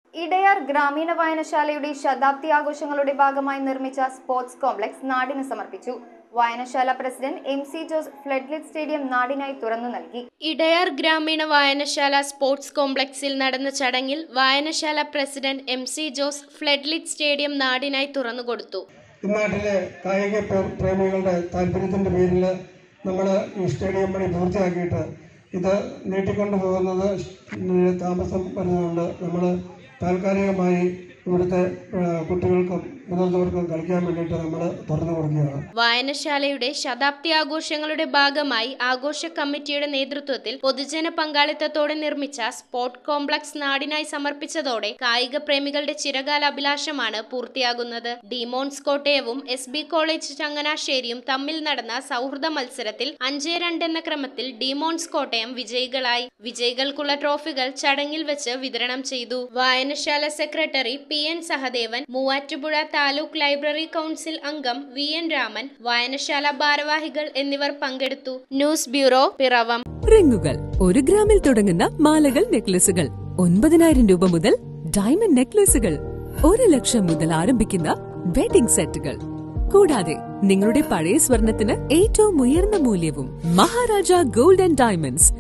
ഇടയാർ ഗ്രാമീണ വായനശാലയുടെ ശതാബ്ദി ആഘോഷങ്ങളുടെ ഭാഗമായി നിർമ്മിച്ച സ്പോർട്സ് കോംപ്ലക്സ് നാടിന് സമർപ്പിച്ചു വായനശാല president M C Jose floodlit stadium നാടിനായി തുറന്നു നൽകി ഇടയാർ ഗ്രാമീണ വായനശാല സ്പോർട്സ് കോംപ്ലക്സിൽ നടന്ന ചടങ്ങിൽ വായനശാല president M C Jose floodlit stadium നാടിനായി തുറന്നുകൊടുത്തു ഇന്നാട്ടിലെ കായിക പ്രേ- പ്രേമികളുടെ താല്പര്യത്തിൻ്റെ പേരിൽ നമ്മൾ ഈ സ്റ്റേഡിയം പണി പൂർത്തിയാക്കിയിട്ട് ഇത് നീട്ടിക്കൊണ്ടു പോകുന്നത് താമസം വരുന്നതുകൊണ്ട് നമ്മൾ താൽക്കാലികമായി ഇവിടുത്തെ ആ, കുട്ടികൾക്കും മുതിർന്നവർക്കും കളിക്കാൻ വേണ്ടിയിട്ട് നമ്മൾ തുറന്നു കൊടുക്കുകയാണ് വായനശാലയുടെ ശതാബ്ദി ആഘോഷങ്ങളുടെ ഭാഗമായി ആഘോഷ കമ്മിറ്റിയുടെ നേതൃത്വത്തിൽ പൊതുജന പങ്കാളിത്തത്തോടെ നിർമ്മിച്ച സ്പോർട് കോംപ്ലക്സ് നാടിനായി സമർപ്പിച്ചതോടെ കായിക പ്രേമികളുടെ ചിരകാല അഭിലാഷമാണ് പൂർത്തിയാകുന്നത് ഡിമോൺസ് കോട്ടയവും എസ് ബി കോളേജ് ചങ്ങനാശ്ശേരിയും തമ്മിൽ നടന്ന സൗഹൃദ മത്സരത്തിൽ അഞ്ച് രണ്ട് എന്ന ക്രമത്തിൽ ഡിമോൺസ് കോട്ടയം വിജയികളായി വിജയികൾക്കുള്ള ട്രോഫികൾ ചടങ്ങിൽ വെച്ച് വിതരണം ചെയ്തു വായനശാല secretary P N Sahadevan Muvattupuzha taluk library council അംഗം വി എൻ രാമൻ വായനശാല ഭാരവാഹികൾ എന്നിവർ പങ്കെടുത്തു ന്യൂസ് ബ്യൂറോ പിറവം റിങ്ങുകൾ ഒരു ഗ്രാമിൽ തുടങ്ങുന്ന മാലകൾ നെക്ലസുകൾ ഒൻപതിനായിരം രൂപ മുതൽ ഡയമണ്ട് നെക്ലസുകൾ ഒരു ലക്ഷം മുതൽ ആരംഭിക്കുന്ന വെഡിംഗ് സെറ്റുകൾ കൂടാതെ നിങ്ങളുടെ പഴയ സ്വർണത്തിന് ഏറ്റവും ഉയർന്ന മൂല്യവും മഹാരാജ ഗോൾഡ് ആൻഡ് ഡയമണ്ട്സ്